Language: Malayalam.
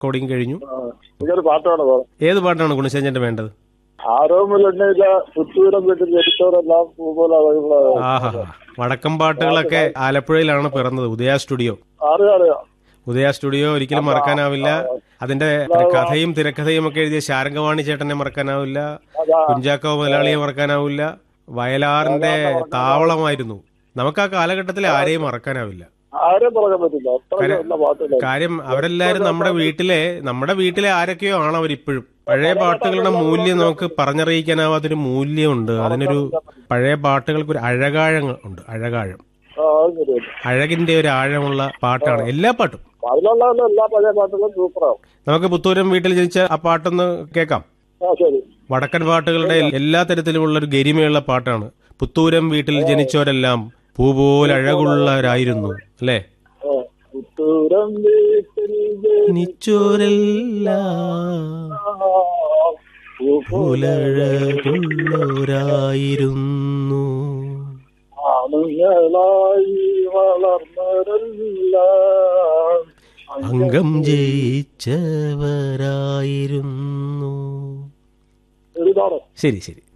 റെക്കോർഡിംഗ് കഴിഞ്ഞു ആ, എനിക്കൊരു പാട്ട് വേണം സാർ ഏത് പാട്ടാണ് ഗുണശേഖരന്റെ വേണ്ടത് ആരോമില്ലെന്നില്ല പുത്തൂരം വീട്ടിൽ ജനിച്ചവരെല്ലാം പൂപോലെ ആഹാ വടക്കം പാട്ടുകളൊക്കെ ആലപ്പുഴയിലാണ് പിറന്നത് ഉദയ സ്റ്റുഡിയോ അറിയാം അറിയാം ഉദയ സ്റ്റുഡിയോ ഒരിക്കലും മറക്കാനാവില്ല അതിന്റെ കഥയും തിരക്കഥയും ഒക്കെ എഴുതിയ ശാരംഗവാണി ചേട്ടനെ മറക്കാനാവില്ല അതാ കുഞ്ചാക്കോ മുതലാളിയെ മറക്കാനാവില്ല വയലാറിന്റെ താവളമായിരുന്നു നമുക്ക് ആ കാലഘട്ടത്തിൽ ആരെയും മറക്കാനാവില്ല ആരെയും പറയാൻ പറ്റില്ല അത്ര നല്ല പാട്ടില്ല കാര്യം അവരെല്ലാരും നമ്മുടെ വീട്ടിലെ നമ്മുടെ വീട്ടിലെ ആരൊക്കെയോ ആണ് അവരിപ്പോഴും പഴയ പാട്ടുകളുടെ മൂല്യം നമുക്ക് പറഞ്ഞറിയിക്കാനാവാത്തൊരു മൂല്യമുണ്ട് അതിനൊരു പഴയ പാട്ടുകൾക്ക് ഒരു അഴകാഴങ്ങൾ ഉണ്ട് അഴകാഴം ആ അത് ശരിയാണ് അഴകിന്റെ ഒരു ആഴമുള്ള പാട്ടാണ് എല്ലാ പാട്ടും അതിലുള്ള എല്ലാ പഴയ പാട്ടുകളും സൂപ്പറാവും നമുക്ക് പുത്തൂരം വീട്ടിൽ ജനിച്ച ആ പാട്ടൊന്ന് കേൾക്കാം ആ ശരി വടക്കൻ പാട്ടുകളുടെ എല്ലാ തരത്തിലുമുള്ള ഒരു ഗരിമയുള്ള പാട്ടാണ് പുത്തൂരം വീട്ടിൽ ജനിച്ചവരെല്ലാം പൂ പോലെ അഴകുള്ളവരായിരുന്നു അല്ലേ ആ, പുത്തൂരം വീട്ടിൽ ജനിച്ചോരെല്ലാം പുലഴകുള്ളവരായിരുന്നു ആണുങ്ങളായി വളർന്നവരെല്ലാം അംഗം ജയിച്ചവരായിരുന്നു ഒരുപാട് ശരി ശരി